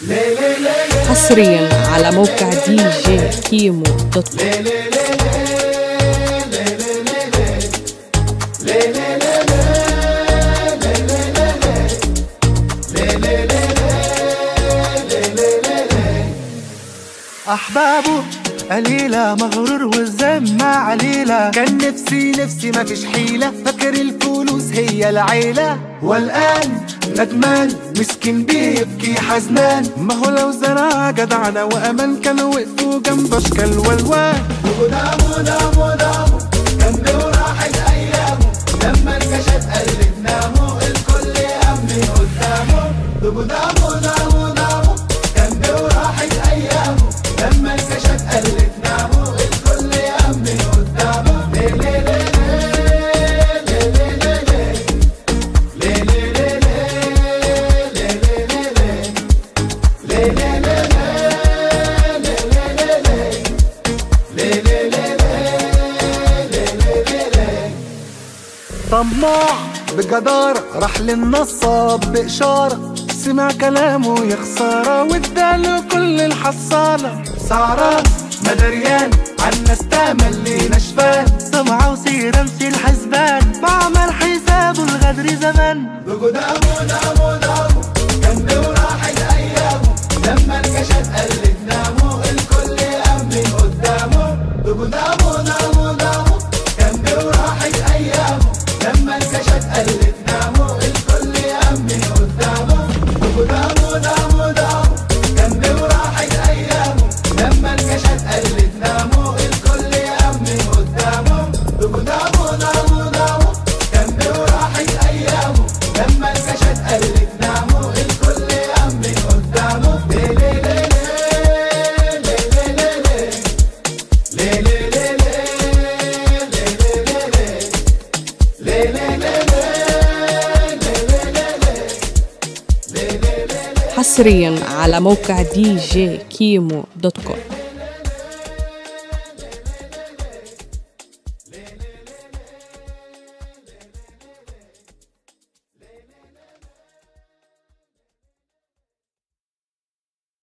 حصريا على موقع دي جي كيمو دوت كوم أحبابه قليلة مغرور والذمة عليلة كان نفسي نفسي ما فيش حيلة فاكر الفلوس هي العيلة والآن ندمان مسكين بيبكي حزنان ما هو لو زرع جدعنا وأمان كانوا وقفوا جنب أشكال والوان ودامه دامه دامه كان بوراحة أيامه لما انكشف قلب نامه الكل أمن قدامه دامه دامه دامه كان بوراحة أيامه لما انكشف قلب نامه الكل أمن قدامه ليه ليه ليه طماع بجدارة راح للنصاب بإشارة سمع كلامه يا خسارة واداله كل الحصالة سعران مدريان عالناس تعمل لي نشفان سمعة وسيرة مشي الحسبان بعمل حسابه الغدر زمان بقدامه دامه دامه كان بوراحة أيامه لما انكشف قلب نامه الكل أمن قدامه بقدامه دامه دامه كان بوراحة أيامه لما انكشف قلب نامه الكل أمن قدامه بقدامه دامه دامه كان بوراحة أيامه لما انكشف قلب نامه الكل أمن قدامه بقدامه دامه دامه كان بوراحة أيامه لما انكشف قلب نامه الكل أمن قدامه ليه ليه ليه ليه ليه ليه ليه ليه ليه حصريا على موقع دي جي كيمو دوت كوم